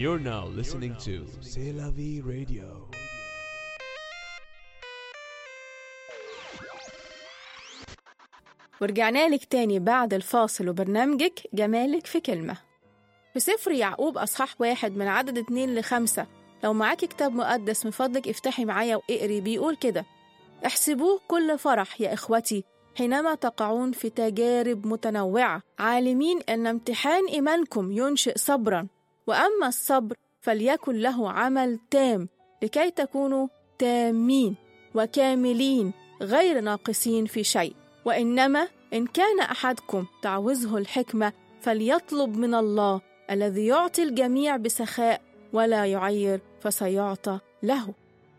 You're now listening to C'est la vie radio. ورجعنا لك تاني بعد الفاصل وبرنامجك جمالك في كلمة في سفر يعقوب أصحاح واحد من عدد اتنين لخمسة لو معاكي كتاب مقدس من فضلك افتحي معايا واقري بيقول كده احسبوه كل فرح يا إخوتي حينما تقعون في تجارب متنوعة عالمين أن امتحان إيمانكم ينشئ صبرا وأما الصبر فليكن له عمل تام لكي تكونوا تامين وكاملين غير ناقصين في شيء وإنما إن كان أحدكم تعوزه الحكمة فليطلب من الله الذي يعطي الجميع بسخاء ولا يعير فسيعطى له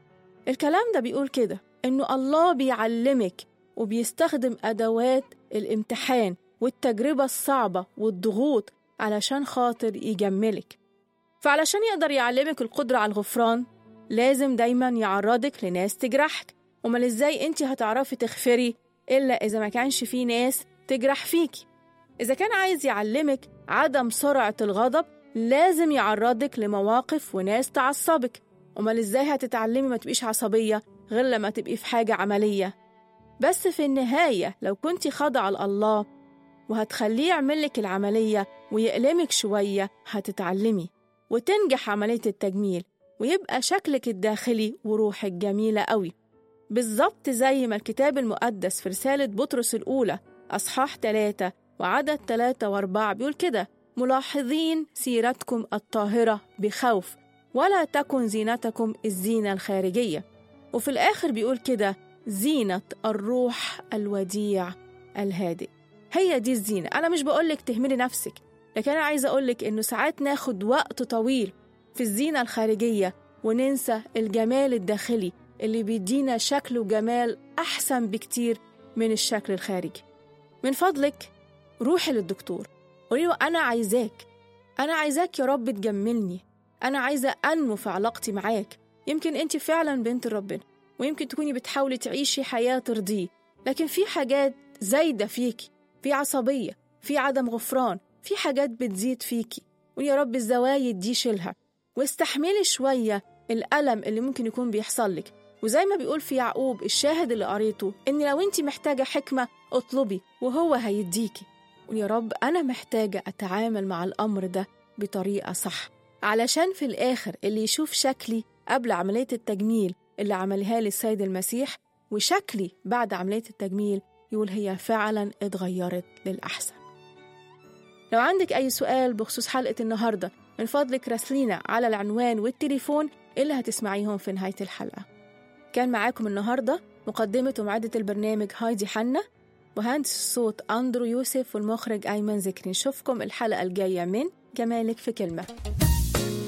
الكلام ده بيقول كده إنه الله بيعلمك وبيستخدم أدوات الامتحان والتجربة الصعبة والضغوط علشان خاطر يجملك فعلشان يقدر يعلمك القدرة على الغفران لازم دايما يعرضك لناس تجرحك امال ازاي انت هتعرفي تغفري الا اذا ما كانش في ناس تجرح فيكي اذا كان عايز يعلمك عدم سرعة الغضب لازم يعرضك لمواقف وناس تعصبك امال ازاي هتتعلمي ما تبقيش عصبية غير لما تبقي في حاجة عملية بس في النهاية لو كنتي خاضعة لله وهتخليه يعملك العملية ويألمك شوية هتتعلمي وتنجح عملية التجميل ويبقى شكلك الداخلي وروحك جميلة قوي بالظبط زي ما الكتاب المقدس في رسالة بطرس الأولى أصحاح 3 وعدد 3 و4 بيقول كده ملاحظين سيرتكم الطاهرة بخوف ولا تكن زينتكم الزينة الخارجية وفي الآخر بيقول كده زينة الروح الوديع الهادئ هي دي الزينة أنا مش بقولك تهملي نفسك لكن أنا عايزة أقولك إنه ساعات ناخد وقت طويل في الزينة الخارجية وننسى الجمال الداخلي اللي بيدينا شكل وجمال أحسن بكتير من الشكل الخارجي من فضلك روحي للدكتور قولي له أنا عايزاك أنا عايزاك يا رب تجملني أنا عايزة أنمو في علاقتي معاك يمكن أنت فعلا بنت ربنا ويمكن تكوني بتحاولي تعيشي حياة ترضيه لكن في حاجات زايدة فيكي في عصبية في عدم غفران في حاجات بتزيد فيكي ويا رب الزوايد دي شيلها واستحملي شوية الألم اللي ممكن يكون بيحصل لك وزي ما بيقول في يعقوب الشاهد اللي قريته إن لو أنت محتاجة حكمة اطلبي وهو هيديكي ويا رب أنا محتاجة أتعامل مع الأمر ده بطريقة صح علشان في الآخر اللي يشوف شكلي قبل عملية التجميل اللي عملها لي السيد المسيح وشكلي بعد عملية التجميل يقول هي فعلا اتغيرت للأحسن لو عندك أي سؤال بخصوص حلقة النهاردة من فضلك راسلينا على العنوان والتليفون اللي هتسمعيهم في نهاية الحلقة كان معاكم النهاردة مقدمة ومعدة البرنامج هايدي حنا مهندس الصوت أندرو يوسف والمخرج أيمن ذكري نشوفكم الحلقة الجاية من جمالك في كلمة